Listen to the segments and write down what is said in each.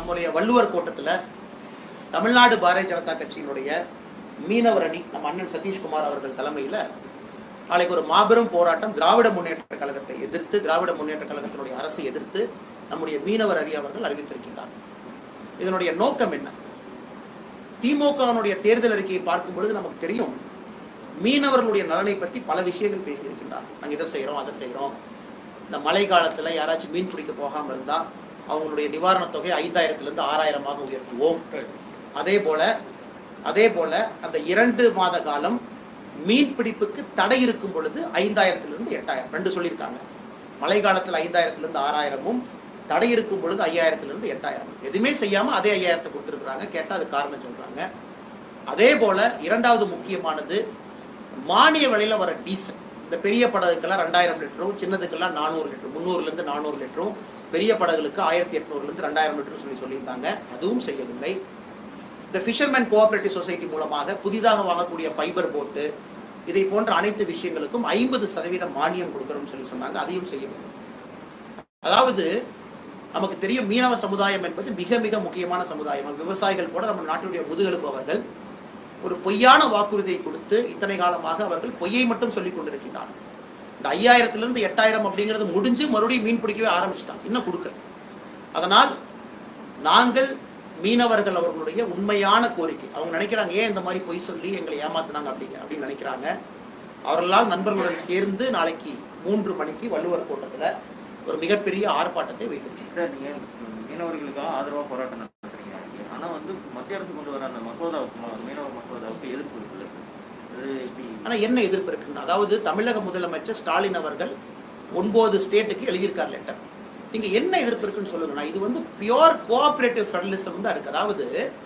நம்முடைய வள்ளுவர் கோட்டத்தில் தமிழ்நாடு பாரதிய ஜனதா கட்சியினுடைய மீனவர் அணி நம்ம அண்ணன் சதீஷ்குமார் அவர்கள் தலைமையில் நாளைக்கு ஒரு மாபெரும் போராட்டம் திராவிட முன்னேற்ற கழகத்தை எதிர்த்து திராவிட முன்னேற்ற கழகத்தினுடைய அரசை எதிர்த்து நம்முடைய மீனவர் அணி அவர்கள் அறிவித்திருக்கின்றார் இதனுடைய நோக்கம் என்ன திமுகவினுடைய தேர்தல் அறிக்கையை பார்க்கும் பொழுது நமக்கு தெரியும் மீனவர்களுடைய நலனை பற்றி பல விஷயங்கள் பேசியிருக்கின்றார் நாங்கள் இதை செய்கிறோம் அதை செய்கிறோம் இந்த மழை காலத்தில் யாராச்சும் மீன் பிடிக்க போகாமல் இருந்தால் அவங்களுடைய நிவாரணத் தொகை ஐந்தாயிரத்திலிருந்து ஆறாயிரமாக உயர்த்துவோம் அதே போல அதே போல அந்த இரண்டு மாத காலம் மீன் பிடிப்புக்கு தடை இருக்கும் பொழுது ஐந்தாயிரத்திலிருந்து எட்டாயிரம் ரெண்டு சொல்லியிருக்காங்க மழை காலத்தில் ஐந்தாயிரத்திலிருந்து ஆறாயிரமும் தடை இருக்கும் பொழுது ஐயாயிரத்திலிருந்து எட்டாயிரம் எதுவுமே செய்யாம அதே ஐயாயிரத்தை கொடுத்துருக்குறாங்க கேட்டால் அது காரணம் சொல்றாங்க அதே போல இரண்டாவது முக்கியமானது மானிய விலையில வர டீசல் இந்த பெரிய படகுக்கெல்லாம் ரெண்டாயிரம் லிட்டரும் சின்னதுக்கெல்லாம் நானூறு லிட்டரும் முந்நூறுலேருந்து நானூறு லிட்டரும் பெரிய படகுகளுக்கு ஆயிரத்தி எட்நூறுலேருந்து ரெண்டாயிரம் லிட்டரும் சொல்லி சொல்லியிருந்தாங்க அதுவும் செய்யவில்லை இந்த ஃபிஷர்மேன் கோஆபரேட்டிவ் சொசைட்டி மூலமாக புதிதாக வாங்கக்கூடிய ஃபைபர் போட்டு இதை போன்ற அனைத்து விஷயங்களுக்கும் ஐம்பது சதவீதம் மானியம் கொடுக்குறோம்னு சொல்லி சொன்னாங்க அதையும் செய்யவில்லை அதாவது நமக்கு தெரியும் மீனவ சமுதாயம் என்பது மிக மிக முக்கியமான சமுதாயம் விவசாயிகள் கூட நம்ம நாட்டினுடைய முதுகெலும்பு அவர்கள் ஒரு பொய்யான வாக்குறுதியை கொடுத்து இத்தனை காலமாக அவர்கள் பொய்யை மட்டும் சொல்லிக் கொண்டிருக்கின்றார்கள் இந்த ஐயாயிரத்திலிருந்து எட்டாயிரம் அப்படிங்கிறது முடிஞ்சு மறுபடியும் மீன் பிடிக்கவே ஆரம்பிச்சிட்டாங்க இன்னும் கொடுக்கல அதனால் நாங்கள் மீனவர்கள் அவர்களுடைய உண்மையான கோரிக்கை அவங்க நினைக்கிறாங்க ஏன் இந்த மாதிரி பொய் சொல்லி எங்களை ஏமாத்துனாங்க அப்படிங்க அப்படின்னு நினைக்கிறாங்க அவர்களால் நண்பர்களுடன் சேர்ந்து நாளைக்கு மூன்று மணிக்கு வள்ளுவர் கோட்டத்தில் ஒரு மிகப்பெரிய ஆர்ப்பாட்டத்தை வைத்திருக்கிறோம் சார் நீங்க மீனவர்களுக்காக ஆதரவா போராட்டம் நடத்துறீங்க நாளைக்கு. ஆனா வந்து மத்திய அரசு கொண்டு வர அந்த மசோதாவுக்கு ம- மீனவ மசோதாவுக்கு எதிர்ப்பு இருக்குல்ல அது எப்படி ஆனால் என்ன எதிர்ப்பு இருக்குன்னு அதாவது தமிழக முதலமைச்சர் ஸ்டாலின் அவர்கள் ஒன்பது ஸ்டேட்டுக்கு எழுதியிருக்கார் லெட்டர் நீங்க என்ன எதிர்ப்பு இருக்குன்னு சொல்லுங்க நான் இது வந்து பியோர் கோஆபரேட்டிவ் ஃபெடரலிசம் தான் இருக்கு அதாவது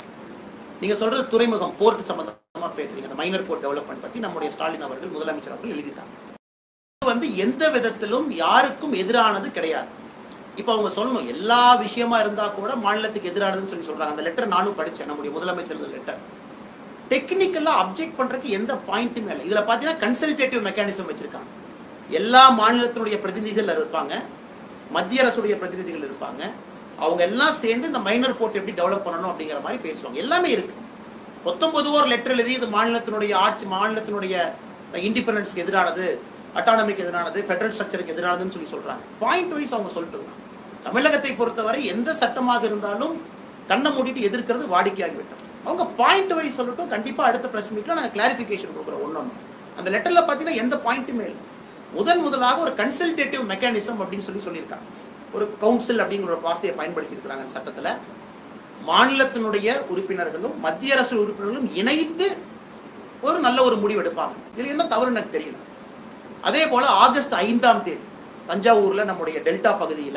நீங்க சொல்றது துறைமுகம் போர்ட் சம்பந்தமா பேசுறீங்க அந்த மைனர் போர்ட் டெவலப்மெண்ட் பத்தி நம்முடைய ஸ்டாலின் அவர்கள் முதலமைச்சர் அவர்கள் எழுதிட்டாங்க இது வந்து எந்த விதத்திலும் யாருக்கும் எதிரானது கிடையாது இப்போ அவங்க சொல்லணும் எல்லா விஷயமா இருந்தா கூட மாநிலத்துக்கு எதிரானதுன்னு சொல்லி சொல்றாங்க அந்த லெட்டர் நானும் படிச்சேன் நம்முடைய முதலமைச்சர் லெட்டர் டெக்னிக்கலா அப்ஜெக்ட் பண்றதுக்கு எந்த பாயிண்ட்டுமே இல்லை இதுல பாத்தீங்கன்னா கன்சல்டேட்டிவ் மெக்கானிசம் வச்சிருக்காங்க எல்லா மாநிலத்தினுடைய பிரதிநிதிகள் இருப்பாங்க மத்திய அரசுடைய பிரதிநிதிகள் இருப்பாங்க அவங்க எல்லாம் சேர்ந்து இந்த மைனர் போர்ட் எப்படி டெவலப் பண்ணணும் அப்படிங்கிற மாதிரி பேசுவாங்க எல்லாமே இருக்கு பத்தொன்பது ஒரு லெட்டர் எழுதி இது மாநிலத்தினுடைய ஆட்சி மாநிலத்தினுடைய இண்டிபெண்டன்ஸ்க்கு எதிரானது அட்டானமிக்கு எதிரானது ஃபெடரல் ஸ்ட்ரக்சருக்கு எதிரானதுன்னு சொல்லி சொல்றாங்க பாயிண்ட் வைஸ் அவங்க சொல்லிட்டு தமிழகத்தை பொறுத்தவரை எந்த சட்டமாக இருந்தாலும் கண்ணை மூடிட்டு எதிர்க்கிறது வாடிக்கையாகிவிட்டோம் அவங்க பாயிண்ட் வைஸ் சொல்லட்டும் கண்டிப்பா அடுத்த பிரஸ் மீட்ல நாங்கள் கிளாரிஃபிகேஷன் கொடுக்குறோம் ஒன்னொன்னு அந்த லெட்டர்ல பார்த்தீங்கன்னா எந்த பாயிண்ட்டுமே இல்லை முதன் முதலாக ஒரு கன்சல்டேட்டிவ் மெக்கானிசம் அப்படின்னு சொல்லி சொல்லியிருக்காங்க ஒரு கவுன்சில் அப்படிங்கிற ஒரு வார்த்தையை பயன்படுத்தி இருக்கிறாங்க அந்த சட்டத்துல மாநிலத்தினுடைய உறுப்பினர்களும் மத்திய அரசு உறுப்பினர்களும் இணைந்து ஒரு நல்ல ஒரு முடிவு எடுப்பாங்க இதுல என்ன தவறு எனக்கு தெரியல அதே போல ஆகஸ்ட் ஐந்தாம் தேதி தஞ்சாவூர்ல நம்முடைய டெல்டா பகுதியில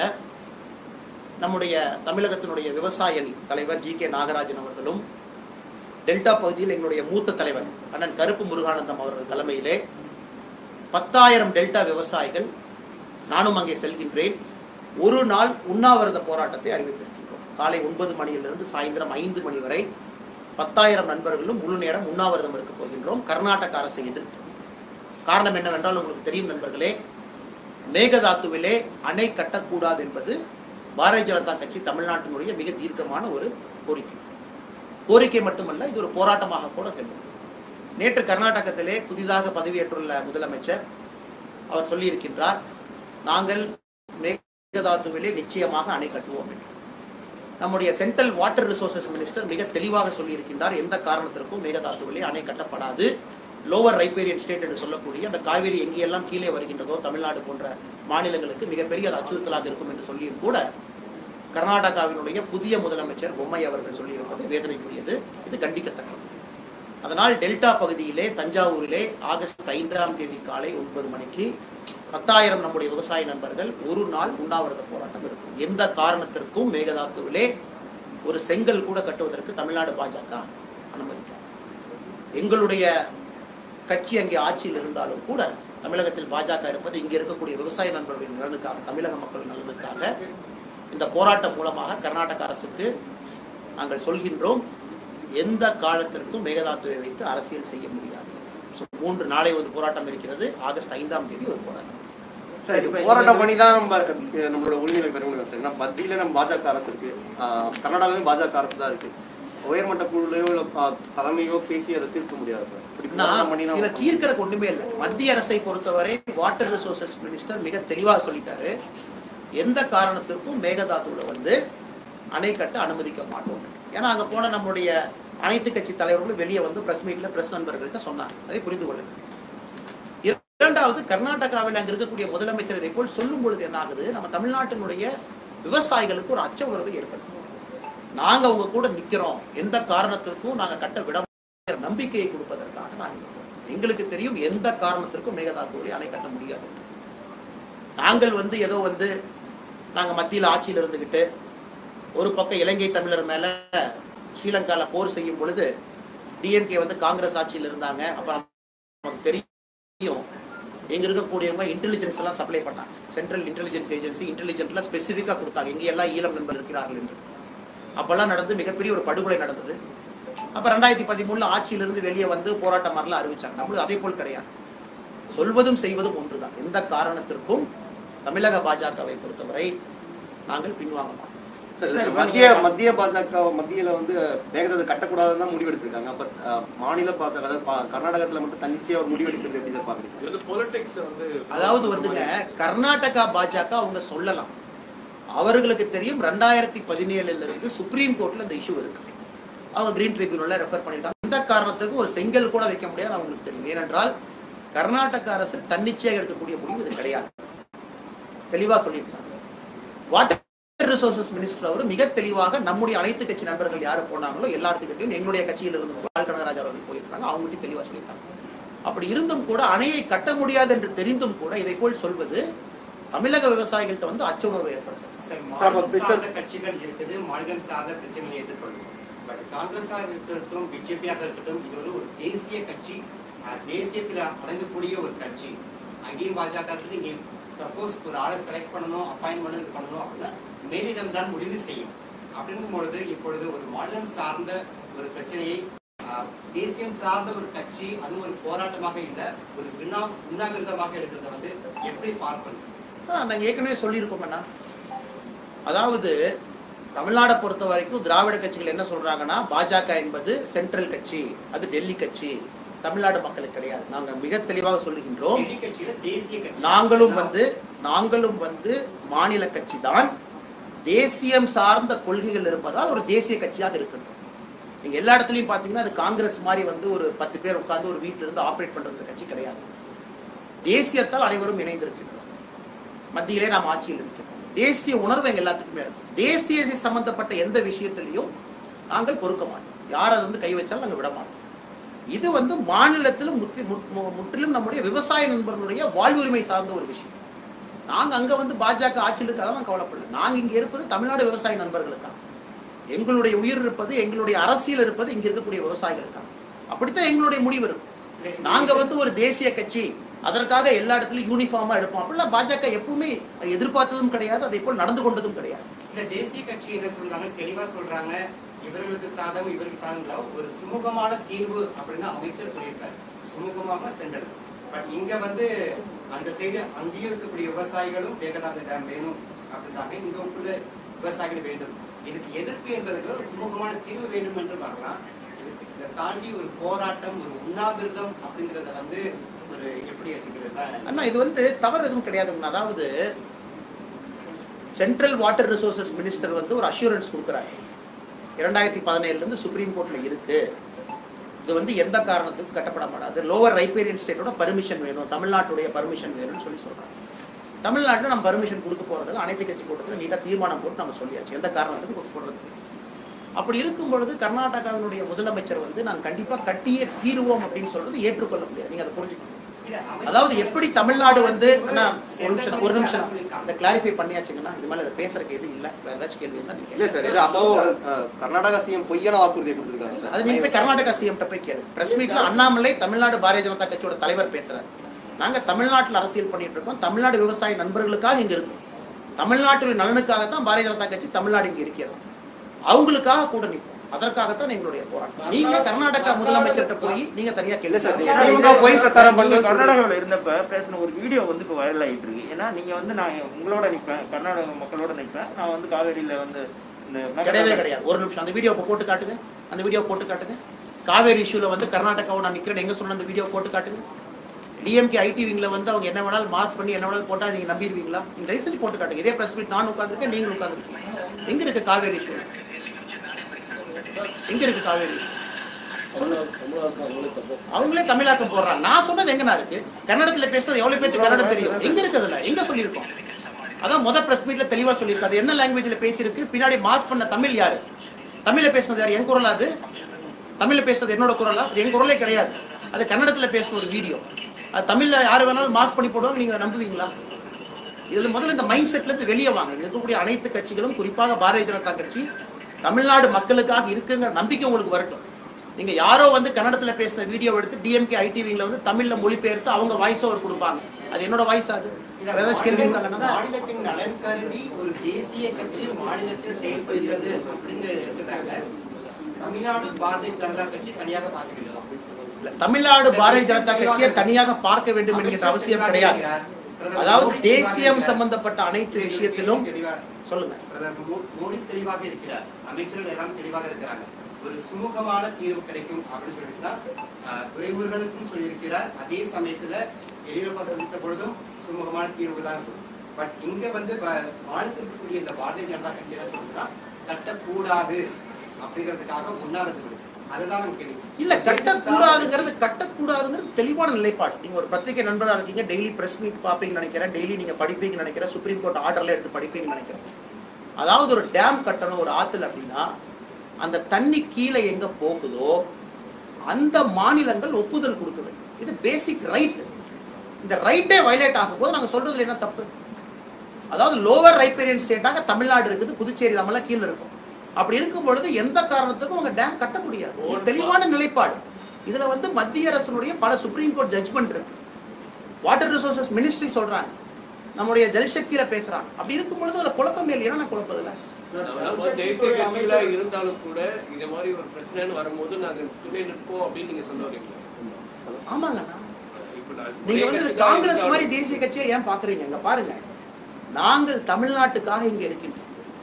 நம்முடைய தமிழகத்தினுடைய விவசாய அணி தலைவர் ஜி கே நாகராஜன் அவர்களும் டெல்டா பகுதியில் எங்களுடைய மூத்த தலைவர் அண்ணன் கருப்பு முருகானந்தம் அவர்கள் தலைமையிலே பத்தாயிரம் டெல்டா விவசாயிகள் நானும் அங்கே செல்கின்றேன் ஒரு நாள் உண்ணாவிரத போராட்டத்தை அறிவித்திருக்கின்றோம் காலை ஒன்பது மணியிலிருந்து சாயந்தரம் ஐந்து மணி வரை பத்தாயிரம் நண்பர்களும் முழு நேரம் உண்ணாவிரதம் இருக்க போகின்றோம் கர்நாடக அரசை எதிர்த்து காரணம் என்னவென்றால் உங்களுக்கு தெரியும் நண்பர்களே மேகதாத்துவிலே அணை கட்டக்கூடாது என்பது பாரதிய ஜனதா கட்சி தமிழ்நாட்டினுடைய மிக தீர்க்கமான ஒரு கோரிக்கை கோரிக்கை மட்டுமல்ல இது ஒரு போராட்டமாக கூட செல்லும் நேற்று கர்நாடகத்திலே புதிதாக பதவியேற்றுள்ள முதலமைச்சர் அவர் சொல்லியிருக்கின்றார் நாங்கள் மேகதாத்துவிலே நிச்சயமாக அணை கட்டுவோம் என்று நம்முடைய சென்ட்ரல் வாட்டர் ரிசோர்சஸ் மினிஸ்டர் மிக தெளிவாக சொல்லியிருக்கின்றார் எந்த காரணத்திற்கும் மேகதாத்துவிலே அணை கட்டப்படாது லோவர் ரைப்பேரியன் ஸ்டேட் என்று சொல்லக்கூடிய அந்த காவிரி எங்கேயெல்லாம் கீழே வருகின்றதோ தமிழ்நாடு போன்ற மாநிலங்களுக்கு மிகப்பெரிய அது அச்சுறுத்தலாக இருக்கும் என்று சொல்லியும் கூட கர்நாடகாவினுடைய புதிய முதலமைச்சர் பொம்மை அவர்கள் சொல்லியிருப்பது வேதனைக்குரியது இது கண்டிக்கத்தக்கது அதனால் டெல்டா பகுதியிலே தஞ்சாவூரிலே ஆகஸ்ட் ஐந்தாம் தேதி காலை ஒன்பது மணிக்கு பத்தாயிரம் நம்முடைய விவசாய நண்பர்கள் ஒரு நாள் உண்ணாவிரத போராட்டம் இருக்கும் எந்த காரணத்திற்கும் மேகதாத்துவிலே ஒரு செங்கல் கூட கட்டுவதற்கு தமிழ்நாடு பாஜக அனுமதிக்காது எங்களுடைய கட்சி அங்கே ஆட்சியில் இருந்தாலும் கூட தமிழகத்தில் பாஜக இருப்பது இங்கே இருக்கக்கூடிய விவசாய நண்பர்களின் நலனுக்காக தமிழக மக்களின் நலனுக்காக இந்த போராட்டம் மூலமாக கர்நாடக அரசுக்கு நாங்கள் சொல்கின்றோம் எந்த காலத்திற்கும் மேகதாத்துவை வைத்து அரசியல் செய்ய முடியாது ஸோ மூன்று நாளை ஒரு போராட்டம் இருக்கிறது ஆகஸ்ட் ஐந்தாம் தேதி ஒரு போராட்டம் சார் இப்ப இது போராட்டம் இந்த- பண்ணி தான் நம்ம அஹ், நம்மளோட உரிமைகளை பெற முடியும் சார் ஏன்னா மத்தியில நம்ம பாஜக அரசு இருக்கு ஆஹ், கர்நாடகாவிலும் பாஜக அரசு தான் இருக்கு உயர்மட்ட குழுலையோ இல்ல ஆஹ், தலைமையோ பேசி அதை தீர்க்க முடியாது சார் இப்படி போராட்டம் பண்ணி நான் இதுல தான் தீர்க்கறதுக்கு ஒண்ணுமே இல்லை மத்திய அரசை பொறுத்தவரை வாட்டர் ரிசோர்சஸ் மினிஸ்டர் மிக தெளிவா சொல்லிட்டாரு எந்த காரணத்திற்கும் மேகதாதுல வந்து அணை கட்ட அனுமதிக்க மாட்டோம் ஏன்னா அங்க போன நம்முடைய அனைத்து கட்சி தலைவர்களும் வெளியே வந்து பிரஸ் மீட்ல பிரஸ் நண்பர்கள்ட்ட சொன்னாங்க அதை புரிந்து கொள்ளுங்கள் இரண்டாவது கர்நாடகாவில் அங்க இருக்கக்கூடிய முதலமைச்சர் இதை போல் சொல்லும் பொழுது என்ன ஆகுது நம்ம தமிழ்நாட்டினுடைய விவசாயிகளுக்கு ஒரு அச்ச உணர்வு ஏற்படுத்தும் நாங்க உங்க கூட நிக்கிறோம் எந்த காரணத்திற்கும் நாங்க கட்ட விட மாட்டோம் நம்பிக்கையை கொடுப்பதற்காக நாங்க இருக்கோம். எங்களுக்கு தெரியும் எந்த காரணத்திற்கும் மேகதாத்துவரை அணை கட்ட முடியாது நாங்கள் வந்து ஏதோ வந்து நாங்க மத்தியில் ஆட்சியில் இருந்துகிட்டு ஒரு பக்கம் இலங்கை தமிழர் மேல ஸ்ரீலங்கால போர் செய்யும் பொழுது டிஎம்கே வந்து காங்கிரஸ் ஆட்சியில் இருந்தாங்க அப்ப நமக்கு தெரியும் எங்க இருக்கக்கூடியவங்க இன்டெலிஜென்ஸ் எல்லாம் சப்ளை பண்ணாங்க சென்ட்ரல் இன்டெலிஜென்ஸ் ஏஜென்சி இன்டெலிஜென்ட்ல ஸ்பெசிஃபிக்கா கொடுத்தாங்க இங்க எல்லாம் ஈழம் நண்பர் இருக்கிறார்கள் என்று அப்பெல்லாம் நடந்து மிகப்பெரிய ஒரு படுகொலை நடந்தது அப்ப ரெண்டாயிரத்தி பதிமூணுல ஆட்சியிலிருந்து வெளியே வந்து போராட்டம் மாதிரிலாம் அறிவிச்சாங்க நம்மளுக்கு அதே போல் கிடையாது சொல்வதும் செய்வதும் ஒன்றுதான் எந்த காரணத்திற்கும் தமிழக பாஜகவை பொறுத்தவரை நாங்கள் பின்வாங்க மாட்டோம் சார், இல்ல சார், மத்திய மத்திய பாஜக மத்தியில வந்து வேகத்தை கட்டக்கூடாதுன்னு தான் முடிவெடுத்திருக்காங்க அப்ப ஆஹ், மாநில பாஜக அதாவது பா- கர்நாடகத்துல மட்டும் தன்னிச்சையா ஒரு முடிவெடுக்கிறது எப்படி சார் பாக்குறீங்க இது வந்து பொலிட்டிக்ஸ் வந்து அதாவது வந்துங்க கர்நாடகா பாஜக அவங்க சொல்லலாம் அவர்களுக்கு தெரியும் ரெண்டாயிரத்தி பதினேழுல இருந்து சுப்ரீம் கோர்ட்ல இந்த இஷ்யூ இருக்கு அவங்க கிரீன் ட்ரிபியூனல்ல ரெஃபர் பண்ணிட்டாங்க இந்த காரணத்துக்கு ஒரு செங்கல் கூட வைக்க முடியாது அவங்களுக்கு தெரியும் ஏனென்றால் கர்நாடக அரசு தன்னிச்சையாக எடுக்கக்கூடிய முடிவு இது கிடையாது தெளிவா சொல்லியிருக்காங்க வாட்டர் ரிசோர்சஸ் மினிஸ்டர் அவர் மிக தெளிவாக நம்முடைய அனைத்து கட்சி நண்பர்கள் யாரு போனாங்களோ எல்லாத்துக்கிட்டையும் எங்களுடைய கட்சியில் இருந்து பால் கனகராஜ் அவர்கள் போயிருக்காங்க அவங்ககிட்ட தெளிவா சொல்லியிருக்காங்க அப்படி இருந்தும் கூட அணையை கட்ட முடியாது என்று தெரிந்தும் கூட இதை போல் சொல்வது தமிழக விவசாயிகள்கிட்ட வந்து அச்ச உணர்வு ஏற்படுத்தும் சார் சார், மாநிலம் மிஸ்டர்- சார்ந்த கட்சிகள் இருக்குது மாநிலம் சார்ந்த பிரச்சனைகளை எதிர்கொள்ளும் பட் காங்கிரஸாக இருக்கட்டும் பிஜேபியாக இருக்கட்டும் இது ஒரு ஒரு தேசிய கட்சி அஹ், தேசியத்தில் அடங்கக்கூடிய ஒரு கட்சி அங்கேயும் பாஜக இருக்குது இங்கே சப்போஸ் ஒரு ஆளை செலக்ட் பண்ணணும் அப்பாயின்ட் பண்ணது பண்ணணும் அப்படின்னா மேலிடம் தான் முடிவு செய்யும் அப்படிங்கும் பொழுது இப்பொழுது ஒரு மாநிலம் சார்ந்த ஒரு பிரச்சனையை அஹ், தேசியம் சார்ந்த ஒரு கட்சி அதுவும் ஒரு போராட்டமாக இல்லை ஒரு வினா உண்ணாவிரதமாக எடுக்கிறத வந்து எப்படி பார்க்கணும் ஆ, நாங்க ஏற்கனவே சொல்லியிருக்கோம்னா அதாவது தமிழ்நாடை பொறுத்த வரைக்கும் திராவிட கட்சிகள் என்ன சொல்றாங்கன்னா பாஜக என்பது சென்ட்ரல் கட்சி அது டெல்லி கட்சி தமிழ்நாடு மக்களுக்கு கிடையாது நாங்க மிக தெளிவாக சொல்லுகின்றோம் டெல்லி கட்சியில தேசிய கட்சி நாங்களும் வந்து நாங்களும் வந்து மாநில கட்சி தான் தேசியம் சார்ந்த கொள்கைகள் இருப்பதால் ஒரு தேசிய கட்சியாக இருக்கின்றோம் நீங்க எல்லா இடத்துலயும் பாத்தீங்கன்னா அது காங்கிரஸ் மாதிரி வந்து ஒரு பத்து பேர் உட்கார்ந்து ஒரு வீட்ல இருந்து ஆபரேட் பண்றது கட்சி கிடையாது தேசியத்தால் அனைவரும் இணைந்திருக்கின்றோம் மத்தியிலே நாம் ஆட்சியில் இருக்கிறோம் தேசிய உணர்வு எங்க எல்லாத்துக்குமே இருக்கும் தேசிய சம்பந்தப்பட்ட எந்த விஷயத்திலையும் நாங்கள் பொறுக்க மாட்டோம் யார் அதை வந்து கை வச்சாலும் நாங்கள் விட மாட்டோம் இது வந்து மாநிலத்திலும் முற்றி முற்- மு- முற்றிலும் நம்முடைய விவசாய நண்பர்களுடைய வாழ்வுரிமை சார்ந்த ஒரு விஷயம் நாங்க அங்க வந்து பாஜக ஆட்சியில் இருக்காதான் கவலைப்படல நாங்க இங்க இருப்பது தமிழ்நாடு விவசாய நண்பர்களுக்காக எங்களுடைய உயிர் இருப்பது எங்களுடைய அரசியல் இருப்பது இங்க இருக்கக்கூடிய விவசாயிகளுக்காக அப்படித்தான் எங்களுடைய முடிவு இருக்கும் நாங்க வந்து ஒரு தேசிய கட்சி அதற்காக எல்லா இடத்துலயும் யூனிஃபார்மா எடுப்போம் அப்படிலாம் பாஜக எப்பவுமே எதிர்பார்த்ததும் கிடையாது அதே போல் நடந்து கொண்டதும் கிடையாது இல்ல தேசிய கட்சி என்ன சொல்றாங்க தெளிவா சொல்றாங்க இவர்களுக்கு சாதம் இவருக்கு சாதம் இல்ல ஒரு சுமூகமான தீர்வு அப்படின்னு அமைச்சர் சொல்லியிருக்காரு சுமூகமாக சென்றல் பட் இங்க வந்து அந்த சைடு அங்கேயும் இருக்கக்கூடிய விவசாயிகளும் வேகதாந்த டேம் வேணும் அப்படின்றாங்க இங்க உள்ள விவசாயிகள் வேண்டும் இதுக்கு எதிர்ப்பு என்பதற்கு ஒரு சுமூகமான தீர்வு வேண்டும் என்று பார்க்கலாம் இதுக்கு இதை தாண்டி ஒரு போராட்டம் ஒரு உண்ணாவிரதம் அப்படிங்கறத வந்து ஒரு எப்படி எடுத்துக்கிறது அண்ணா இது வந்து தவறு எதுவும் கிடையாதுங்கண்ணா அதாவது சென்ட்ரல் வாட்டர் ரிசோர்சஸ் மினிஸ்டர் வந்து ஒரு அஷூரன்ஸ் கொடுக்குறாரு இரண்டாயிரத்தி பதினேழுலேருந்து சுப்ரீம் கோர்ட்டில் இருக்கு இது வந்து எந்த காரணத்துக்கும் கட்டப்பட மாட்டாது லோவர் ரைப்பேரியன் ஸ்டேட்டோட பர்மிஷன் வேணும் தமிழ்நாட்டுடைய பர்மிஷன் வேணும்னு சொல்லி சொல்றாங்க தமிழ்நாட்டில் நம்ம பர்மிஷன் கொடுக்க போறது அனைத்து கட்சி கூட்டத்தில் நீட்டாக தீர்மானம் போட்டு நம்ம சொல்லியாச்சு எந்த காரணத்துக்கும் கொடுக்க போடுறது அப்படி இருக்கும் பொழுது கர்நாடகாவினுடைய முதலமைச்சர் வந்து நாங்கள் கண்டிப்பாக கட்டியே தீருவோம் அப்படின்னு சொல்றது ஏற்றுக்கொள்ள முடியாது நீங்க அதை புரிஞ்சுக்கணும் இல்ல, அமைச்சர் அதாவது எப்படி தமிழ்நாடு வந்து அண்ணா, ஒரு சென்ட்ரல் நிமிஷம் ஒரு நிமிஷம் சொல்லியிருக்காங்க. இந்த கிளாரிஃபை பண்ணியாச்சுங்கன்னா இது மேல இதை பேசுறதுக்கு எதுவும் இல்ல வேற ஏதாச்சும் கேள்வி இருந்தா நீங்க இல்ல கேளுங்க. சார் இல்ல அப்போ அஹ், கர்நாடகா சிஎம் பொய்யான வாக்குறுதியை கொடுத்திருக்காங்க சார் அது நீங்க போய் கர்நாடகா சிஎம் போய் கேளு பிரஸ் மீட்ல அண்ணாமலை தமிழ்நாடு பாரதிய ஜனதா கட்சியோட தலைவர் பேசுறாரு நாங்க தமிழ்நாட்டுல அரசியல் பண்ணிட்டு இருக்கோம் தமிழ்நாடு விவசாய நண்பர்களுக்காக இங்க இருக்கோம் தமிழ்நாட்டுடைய நலனுக்காக தான் பாரதிய ஜனதா கட்சி தமிழ்நாடு இங்க இருக்கிறது அவங்களுக்காக கூட நிற்போம் அதற்காகத்தான் எங்களுடைய போராட்டம் நீங்க கர்நாடகா முதலமைச்சர்கிட்ட போய் நீங்க தனியா இல்ல சார் கேள்வி நீங்க திமுக போய் பிரச்சாரம் நீங்க பண்ணு கர்நாடகாவில் இருந்தப்ப பேசின ஒரு வீடியோ வந்து இப்போ வைரல் ஆகிட்டு இருக்கு ஏன்னா நீங்க வந்து நான் உங்களோட நிற்பேன் கர்நாடக மக்களோட நிற்பேன் நான் வந்து காவேரியில வந்து இந்த கிடையவே கிடையாது ஒரு நிமிஷம் அந்த வீடியோ போட்டு காட்டுங்க அந்த வீடியோ போட்டு காட்டுங்க காவேரி இஷ்யூல வந்து கர்நாடகாவை நான் நிக்கிறேன் எங்க சொன்ன அந்த வீடியோ போட்டு காட்டுங்க டிஎம்கே ஐடி விங்ல வந்து அவங்க என்ன வேணாலும் மார்க் பண்ணி என்ன வேணாலும் போட்டா நீங்க நம்பிடுவீங்களா நீங்க தயவு செஞ்சு போட்டு காட்டுங்க இதே பிரஸ் மீட் நான் உட்காந்துருக்கேன் நீங்களும் உட்காந்துருக்கீங்க எங்க இருக்கு காவேரி இஷ்யூ எங்க இருக்கு காவேரி issue? அவங்களே தமிழாக்கம் போடுறாங்க நான் சொன்னது எங்கண்ணா இருக்கு கன்னடத்துல பேசுறது எவ்வளவு பேருக்கு கன்னடம் தெரியும் எங்க இருக்கு அதுல எங்க சொல்லியிருக்கோம் அதான் முத பிரஸ் மீட்ல தெளிவா சொல்லியிருக்கு அது என்ன லாங்குவேஜ்ல பேசியிருக்கு பின்னாடி மார்க் பண்ண தமிழ் யாரு தமிழ்ல பேசுனது யாரு என் குரலா அது தமிழ்ல பேசுறது என்னோட குரலா அது என் குரலே கிடையாது அது கன்னடத்துல பேசுன ஒரு வீடியோ அது தமிழ்ல யாரு வேணாலும் மார்க் பண்ணி போடுவாங்க நீங்க அதை நம்புவீங்களா இதுல முதல்ல இந்த மைண்ட் செட்ல இருந்து வெளியே வாங்க இங்க இருக்கக்கூடிய அனைத்து கட்சிகளும் குறிப்பாக பாரதிய ஜனதா கட்சி தமிழ்நாடு மக்களுக்காக இருக்குங்கிற நம்பிக்கை உங்களுக்கு வரட்டும் நீங்க யாரோ வந்து கன்னடத்துல பேசின வீடியோ எடுத்து டிஎம்கே ஐடிவில வந்து தமிழ்ல மொழிபெயர்த்து அவங்க வாய்ஸ் ஓவர் கொடுப்பாங்க அது என்னோட வாய்ஸ் அது வேற ஏதாச்சும் கேள்வி இருக்காங்கன்னா மாநிலத்தின் நலன் கருதி ஒரு தேசிய கட்சி மாநிலத்தில் செயல்படுகிறது அப்படிங்கிறதுக்காக தமிழ்நாடு பாரதிய ஜனதா கட்சி தனியாக பார்க்க வேண்டாம் இல்ல, தமிழ்நாடு பாரதிய ஜனதா கட்சியை தனியாக பார்க்க வேண்டும் என்கிற அவசியம் கிடையாது அதாவது தேசியம் சம்பந்தப்பட்ட அனைத்து விஷயத்திலும் சொல்லுங்க பிரதமர் மோ- மோடி தெளிவாக இருக்கிறார் அமைச்சர்கள் எல்லாம் தெளிவாக இருக்கிறாங்க ஒரு சுமூகமான தீர்வு கிடைக்கும் அப்படின்னு சொல்லிட்டு தான் ஆஹ், துறைமுருகனுக்கும் சொல்லியிருக்கிறார் அதே சமயத்துல எடியூரப்பா சந்தித்த பொழுதும் சுமூகமான தீர்வு தான் இருக்கும் பட் இங்க வந்து ப- மாநிலத்தில் இருக்கக்கூடிய இந்த பாரதிய ஜனதா கட்சி என்ன சொல்லுதுன்னா கட்டக்கூடாது அப்படிங்கிறதுக்காக உண்ணாவிரதம் இருக்கு அதுதான் நம்ம கேள்வி இல்ல கட்டக்கூடாதுங்கிறது கட்டக்கூடாதுங்கிறது தெளிவான நிலைப்பாடு நீங்க ஒரு பத்திரிகை நண்பரா இருக்கீங்க டெய்லி பிரஸ் மீட் பார்ப்பீங்கன்னு நினைக்கிறேன் டெய்லி நீங்க படிப்பீங்கன்னு நினைக்கிறேன் சுப்ரீம் கோர்ட் ஆர்டர்ல எடுத்து படிப்பீங்கன்னு நினைக்கிறேன் அதாவது ஒரு டேம் கட்டணும் ஒரு ஆத்துல அப்படின்னா அந்த தண்ணி கீழே எங்க போகுதோ அந்த மாநிலங்கள் ஒப்புதல் கொடுக்க வேண்டும் இது பேசிக் ரைட் இந்த ரைட்டே வயலேட் ஆகும் போது நாங்க சொல்றதுல என்ன தப்பு அதாவது லோவர் ரைப்பேரியன் ஸ்டேட்டாக தமிழ்நாடு இருக்குது புதுச்சேரி நம்மளாம் கீழே இருக்கும் அப்படி இருக்கும் பொழுது எந்த காரணத்துக்கும் உங்க டேம் கட்ட முடியாது இது தெளிவான நிலைப்பாடு இதுல வந்து மத்திய அரசினுடைய பல சுப்ரீம் கோர்ட் ஜட்ஜ்மெண்ட் இருக்கு வாட்டர் ரிசோர்சஸ் மினிஸ்ட்ரி சொல்றாங்க நம்முடைய ஜல்சக்தியில பேசுறாங்க அப்படி இருக்கும் பொழுது அதுல குழப்பமே இல்லையா நான் குழப்பதில்ல நம்ம தேசிய கட்சிகளா இருந்தாலும் கூட இந்த மாதிரி ஒரு பிரச்சனைன்னு வரும்போது நாங்க துணை நிற்போம் அப்படின்னு நீங்க சொல்ல வரீங்களா ஆமாங்க இப்ப நான் நீங்க ஒரே வந்து கட்சி தான் காங்கிரஸ் இருந்தாலும் மாதிரி தேசிய கட்சியை ஏன் பாக்குறீங்க இங்க பாருங்க நாங்கள் தமிழ்நாட்டுக்காக இங்க இருக்கின்றோம்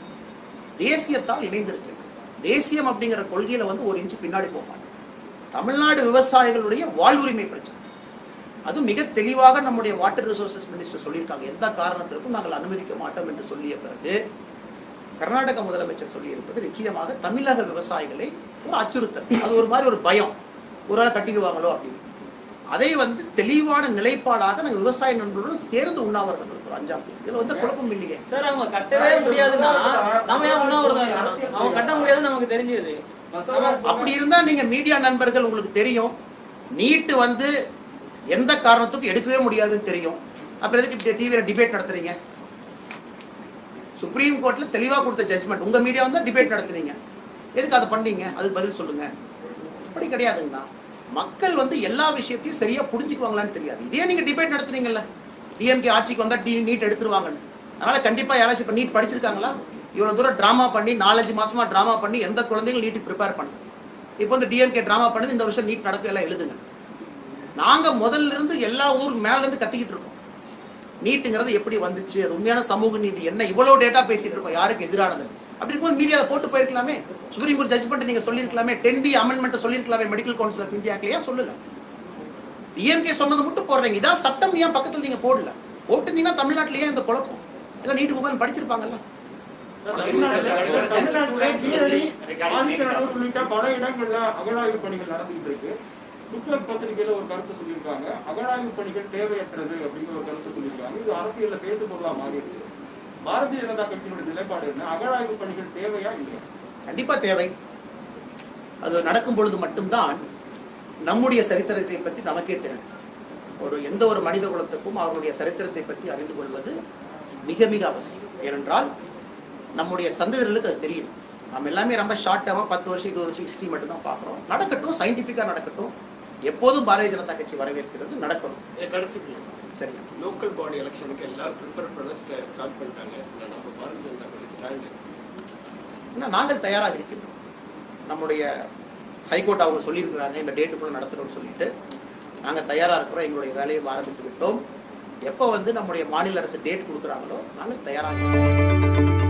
தேசியத்தால் இணைந்திருக்கின்றோம் தேசியம் அப்படிங்கிற கொள்கையில வந்து ஒரு இன்ச்சு பின்னாடி போவாங்க தமிழ்நாடு விவசாயிகளுடைய வாழ்வுரிமை பிரச்சனை அது மிக தெளிவாக நம்முடைய வாட்டர் ரிசோர்சஸ் மினிஸ்டர் சொல்லியிருக்காங்க எந்த காரணத்திற்கும் நாங்கள் அனுமதிக்க மாட்டோம் என்று சொல்லிய பிறகு கர்நாடக முதலமைச்சர் சொல்லியிருப்பது நிச்சயமாக தமிழக விவசாயிகளை ஒரு அச்சுறுத்தல் அது ஒரு மாதிரி ஒரு பயம் ஒரு ஆளை கட்டிடுவாங்களோ அப்படின்னு அதை வந்து தெளிவான நிலைப்பாடாக நாங்கள் விவசாய நண்பர்களுடன் சேர்ந்து உண்ணாவிரதம் இருக்கிறோம் அஞ்சாம் தேதி இதுல வந்து குழப்பம் இல்லையே சார் அவங்க கட்டவே முடியாதுன்னா நம்ம ஏன் உண்ணாவிரதம் இருக்கணும்? அவங்க கட்ட முடியாதுன்னு நமக்கு தெரிஞ்சது அப்படி இருந்தா நீங்க மீடியா நண்பர்கள் உங்களுக்கு தெரியும் நீட்டு வந்து எந்த காரணத்துக்கும் எடுக்கவே முடியாதுன்னு தெரியும் அப்புறம் எதுக்கு இப்படி டிவியில டிபேட் நடத்துறீங்க சுப்ரீம் கோர்ட்ல தெளிவா கொடுத்த ஜட்ஜ்மெண்ட் உங்க மீடியா வந்து டிபேட் நடத்துறீங்க எதுக்கு அதை பண்ணீங்க அதுக்கு பதில் சொல்லுங்க அப்படி கிடையாதுங்கண்ணா மக்கள் வந்து எல்லா விஷயத்தையும் சரியா புரிஞ்சுக்குவாங்களான்னு தெரியாது இதே நீங்க டிபேட் நடத்துறீங்கல்ல டிஎம்கே ஆட்சிக்கு வந்தா டி நீட் எடுத்துருவாங்கன்னு அதனால கண்டிப்பா யாராச்சும் இப்போ நீட் படிச்சிருக்காங்களா இவ்வளவு தூரம் டிராமா பண்ணி நாலஞ்சு மாசமா டிராமா பண்ணி எந்த குழந்தைகளும் நீட்டுக்கு ப்ரிப்பேர் பண்ணல இப்போ வந்து டிஎம்கே டிராமா பண்ணது இந்த வருஷம் நீட் நடக்க எல்லாம் எழுதுங்க நாங்க முதல்ல இருந்து எல்லா ஊர் மேல இருந்து கத்திக்கிட்டு இருக்கோம் நீட்டுங்கிறது எப்படி வந்துச்சு அது உண்மையான சமூக நீதி என்ன இவ்வளவு டேட்டா பேசிட்டு இருக்கோம் யாருக்கு எதிரானது அப்படி இருக்கும்போது மீடியாவை போட்டு போயிருக்கலாமே சுப்ரீம் கோர்ட் ஜட்ஜ்மெண்ட் நீங்க சொல்லியிருக்கலாமே டென் பி அமெண்ட்மெண்ட் சொல்லியிருக்கலாமே மெடிக்கல் கவுன்சில் ஆஃப் இந்தியாக்கலையா சொல்லல டிஎம்கே சொன்னது மட்டும் போடுறீங்க இதான் சட்டம் ஏன் பக்கத்துல நீங்க போடல போட்டுருந்தீங்கன்னா தமிழ்நாட்டிலேயே இந்த குழப்பம் எல்லாம் நீட்டுக்கு உட்காந்து படிச்சிருப்பாங்கல்ல ஆதித்தநல்லூர் உள்ளிட்ட பல இடங்கள்ல அகழாய்வு பணிகள் நடந்துகிட்டு இருக்கு துக்ளக் பத்திரிகையில ஒரு கருத்து சொல்லியிருக்காங்க அகழாய்வு பணிகள் தேவையற்றது அப்படிங்கிற ஒரு கருத்து சொல்லியிருக்காங்க இது அரசியல்ல பேசு பொருளா மாறி இருக்கு பாரதிய ஜனதா கட்சியினுடைய நிலைப்பாடு என்ன அகழாய்வு பணிகள் தேவையா இல்லையா கண்டிப்பா தேவை அது நடக்கும் பொழுது மட்டும்தான் நம்முடைய சரித்திரத்தை பற்றி நமக்கே தெரியும் ஒரு எந்த ஒரு மனித குலத்துக்கும் அவர்களுடைய சரித்திரத்தை பற்றி அறிந்து கொள்வது மிக மிக அவசியம் ஏனென்றால் நம்முடைய சந்ததிகளுக்கு அது தெரியும் நம்ம எல்லாமே ரொம்ப ஷார்ட் டேர்மாக பத்து வருஷம் இருபது வருஷம் ஹிஸ்ட்ரி மட்டும் தான் பார்க்குறோம் நடக்கட்டும் சயின்டிஃபிக்காக நடக்கட்டும் எப்போதும் பாரதிய ஜனதா கட்சி வரவேற்கிறது நடக்கணும் கடைசிக்கு சரி லோக்கல் பாடி எலெக்ஷனுக்கு எல்லாரும் ப்ரிப்பேர் பண்ண ஸ்டார்ட் பண்ணிட்டாங்க ஆனா நம்ம பாரதிய ஜனதா கட்சி ஸ்டாண்ட் ஏன்னா நாங்கள் தயாராக இருக்கின்றோம் நம்முடைய ஹைகோர்ட் அவங்க சொல்லியிருக்கிறாங்க இந்த டேட்டுக்குள்ளே நடத்தணும்னு சொல்லிட்டு நாங்கள் தயாராக இருக்கிறோம் எங்களுடைய வேலையை ஆரம்பித்து விட்டோம் எப்போ வந்து நம்முடைய மாநில அரசு டேட் கொடுக்குறாங்களோ நாங்கள் தயாராக இருக்கோம்